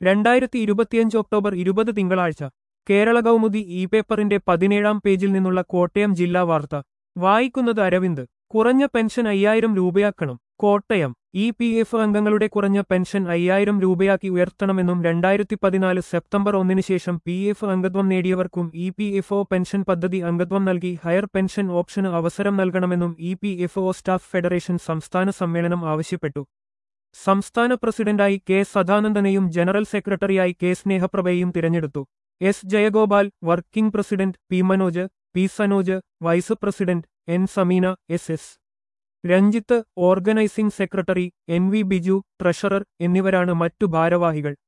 രണ്ടായിരത്തി ഇരുപത്തിയഞ്ച് ഒക്ടോബർ ഇരുപത് തിങ്കളാഴ്ച കേരള കൗമുദി ഇ പേപ്പറിന്റെ പതിനേഴാം പേജിൽ നിന്നുള്ള കോട്ടയം ജില്ലാ വാർത്ത വായിക്കുന്നത് അരവിന്ദ് കുറഞ്ഞ പെൻഷൻ അയ്യായിരം രൂപയാക്കണം കോട്ടയം ഇ പി എഫ് അംഗങ്ങളുടെ കുറഞ്ഞ പെൻഷൻ അയ്യായിരം രൂപയാക്കി ഉയർത്തണമെന്നും രണ്ടായിരത്തി പതിനാല് സെപ്റ്റംബർ ഒന്നിന് ശേഷം പി എഫ് അംഗത്വം നേടിയവർക്കും E P F O pension പദ്ധതി അംഗത്വം നൽകി ഹയർ പെൻഷൻ ഓപ്ഷന് അവസരം നൽകണമെന്നും E P F O staff federation സംസ്ഥാന സമ്മേളനം ആവശ്യപ്പെട്ടു സംസ്ഥാന പ്രസിഡന്റായി കെ സദാനന്ദനെയും ജനറൽ സെക്രട്ടറിയായി കെ സ്നേഹപ്രഭയെയും തിരഞ്ഞെടുത്തു S Jayagopal working president P Manoj P Sanoj vice president N Sameena S S Ranjith organising secretary N V Biju treasurer എന്നിവരാണ് മറ്റു ഭാരവാഹികൾ